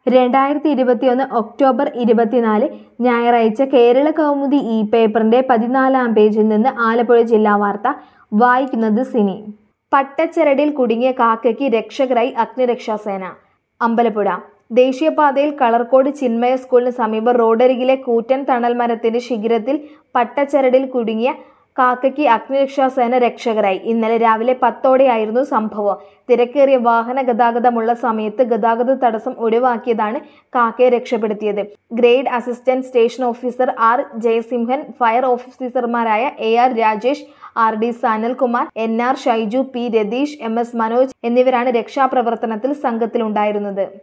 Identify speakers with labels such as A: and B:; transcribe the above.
A: രണ്ടായിരത്തി ഇരുപത്തിയൊന്ന് ഒക്ടോബർ ഇരുപത്തിനാല് ഞായറാഴ്ച കേരള കൗമുദി ഇ പേപ്പറിന്റെ പതിനാലാം പേജിൽ നിന്ന് ആലപ്പുഴ ജില്ലാ വാർത്ത വായിക്കുന്നത് സിനി പട്ടച്ചരടിൽ കുടുങ്ങിയ കാക്കയ്ക്ക് രക്ഷകരായി അഗ്നിരക്ഷാസേന അമ്പലപ്പുഴ ദേശീയപാതയിൽ കളർക്കോട് ചിന്മയ സ്കൂളിന് സമീപം റോഡരികിലെ കൂറ്റൻ തണൽ മരത്തിന്റെ ശിഖിരത്തിൽ പട്ടച്ചരടിൽ കുടുങ്ങിയ കാക്കയ്ക്ക് അഗ്നിരക്ഷാസേന രക്ഷകരായി ഇന്നലെ രാവിലെ പത്തോടെയായിരുന്നു സംഭവം തിരക്കേറിയ വാഹന ഗതാഗതമുള്ള സമയത്ത് ഗതാഗത തടസ്സം ഒഴിവാക്കിയതാണ് കാക്കയെ രക്ഷപ്പെടുത്തിയത് grade assistant station officer R Jayasimhan fire ഓഫീസർമാരായ A R Rajesh R D Sanalkumar N R Shaiju P Ratheesh M S Manoj എന്നിവരാണ് രക്ഷാപ്രവർത്തനത്തിൽ സംഘത്തിലുണ്ടായിരുന്നത്